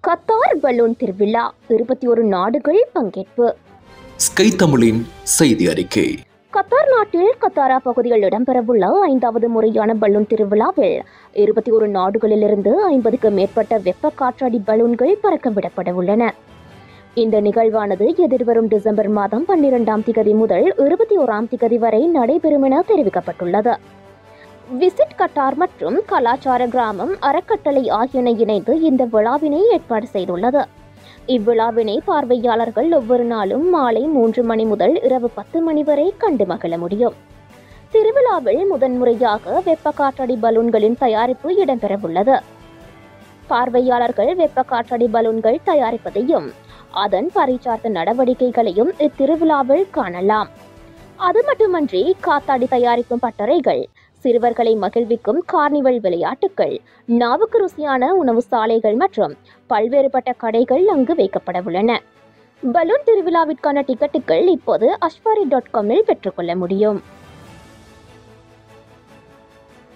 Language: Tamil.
கத்தார் பலூன் திருவிழா இருபத்தி ஒரு நாடுகள் பங்கேற்பு ஸ்கை தமிழின் செய்தி அறிக்கை கத்தார் நாட்டில் கத்தாரா பகுதியில் இடம்பெறவுள்ள ஐந்தாவது முறையான பலூன் திருவிழாவில் இருபத்தி ஒரு நாடுகளிலிருந்து ஐம்பதுக்கு மேற்பட்ட வெப்ப காற்றாடி பலூன்கள் பறக்க விடப்பட உள்ளன இந்த நிகழ்வானது எதிர்வரும் டிசம்பர் மாதம் பன்னிரெண்டாம் திகதி முதல் இருபத்தி ஓராம் திகதி வரை நடைபெறும் என தெரிவிக்கப்பட்டுள்ளது விசிட் கட்டார் மற்றும் கலாச்சார கிராமம் அறக்கட்டளை ஆகியன இணைந்து இந்த விழாவினை ஏற்பாடு செய்துள்ளது இவ்விழாவினை பார்வையாளர்கள் ஒவ்வொரு நாளும் மாலை மூன்று மணி முதல் இரவு பத்து மணி வரை கண்டு மகிழ முடியும் திருவிழாவில் முதன்முறையாக வெப்ப காற்றடி பலூன்களின் தயாரிப்பு இடம்பெறவுள்ளது பார்வையாளர்கள் வெப்ப காற்றடி பலூன்கள் தயாரிப்பதையும் அதன் பரிச்சார்த்த நடவடிக்கைகளையும் இத்திருவிழாவில் காணலாம் அது மட்டுமன்றி காத்தாடி தயாரிக்கும் பட்டறைகள் சிறுவர்களை மகிழ்விக்கும் கார்னிவல் விளையாட்டுகள் நாவுக்கு ருசியான உணவு சாலைகள் மற்றும் பல்வேறுபட்ட கடைகள் அங்கு வைக்கப்பட உள்ளன பலூன் திருவிழாவிற்கான டிக்கெட்டுகள் இப்போது அஷ்வாரி டாட் காமில் பெற்றுக்கொள்ள முடியும்